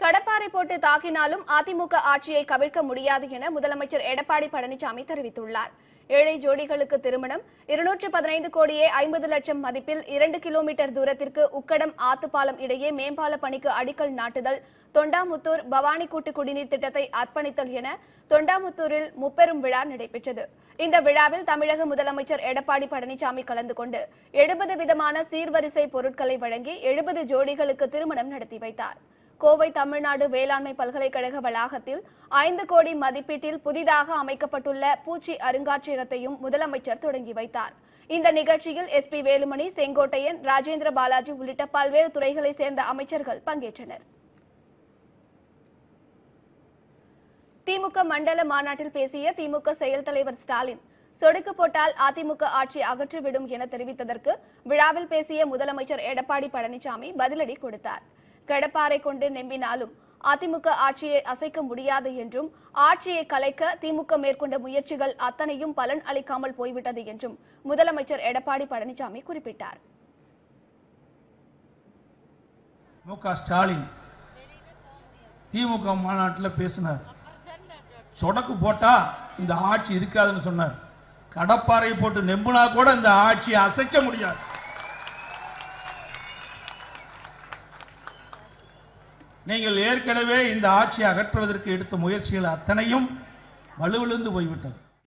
கடப்பாரை போட்டு தாக்கினாலும் அதிமுக ஆட்சியை கவிழ்க்க முடியாது என முதலமைச்சர் எடப்பாடி பழனிசாமி தெரிவித்துள்ளார் ஏழை ஜோடிகளுக்கு திருமணம் இருநூற்று பதினைந்து கோடியே ஐம்பது லட்சம் மதிப்பில் இரண்டு கிலோமீட்டர் தூரத்திற்கு உக்கடம் ஆத்துப்பாலம் இடையே மேம்பால பணிக்கு அடிக்கல் நாட்டுதல் தொண்டாமுத்தூர் பவானி கூட்டு குடிநீர் திட்டத்தை அர்ப்பணித்தல் என தொண்டாமுத்தூரில் முப்பெரும் விழா நடைபெற்றது இந்த விழாவில் தமிழக முதலமைச்சர் எடப்பாடி பழனிசாமி கலந்து கொண்டு எழுபது விதமான சீர்வரிசை பொருட்களை வழங்கி எழுபது ஜோடிகளுக்கு திருமணம் நடத்தி வைத்தார் கோவை தமிழ்நாடு வேளாண்மை பல்கலைக்கழக வளாகத்தில் ஐந்து கோடி மதிப்பீட்டில் புதிதாக அமைக்கப்பட்டுள்ள பூச்சி அருங்காட்சியகத்தையும் முதலமைச்சர் தொடங்கி வைத்தார் இந்த நிகழ்ச்சியில் எஸ்பி வேலுமணி செங்கோட்டையன் ராஜேந்திர பாலாஜி உள்ளிட்ட பல்வேறு துறைகளைச் சேர்ந்த அமைச்சர்கள் பங்கேற்றனர் திமுக மண்டல மாநாட்டில் பேசிய திமுக செயல் தலைவர் ஸ்டாலின் சொடுக்கு போட்டால் அதிமுக ஆட்சி அகற்றிவிடும் என தெரிவித்ததற்கு விழாவில் பேசிய முதலமைச்சர் எடப்பாடி பழனிசாமி பதிலடி கொடுத்தார் கடப்பாரை கொண்டு நம்பினாலும் அதிமுக ஆட்சியை அசைக்க முடியாது என்றும் ஆட்சியை கலைக்க திமுக மேற்கொண்ட முயற்சிகள் அத்தனையும் பலன் அளிக்காமல் போய்விட்டது என்றும் முதலமைச்சர் எடப்பாடி பழனிசாமி குறிப்பிட்டார் மு க ஸ்டாலின் திமுக மாநாட்டில் பேசினார் சொடக்கு போட்டா இந்த ஆட்சி இருக்காதுன்னு சொன்னார் கடப்பாறை போட்டு நெம்புனா கூட இந்த ஆட்சியை அசைக்க முடியாது நீங்கள் ஏற்கனவே இந்த ஆட்சியை அகற்றுவதற்கு எடுத்த முயற்சிகள் அத்தனையும் வலுவிழுந்து போய்விட்டது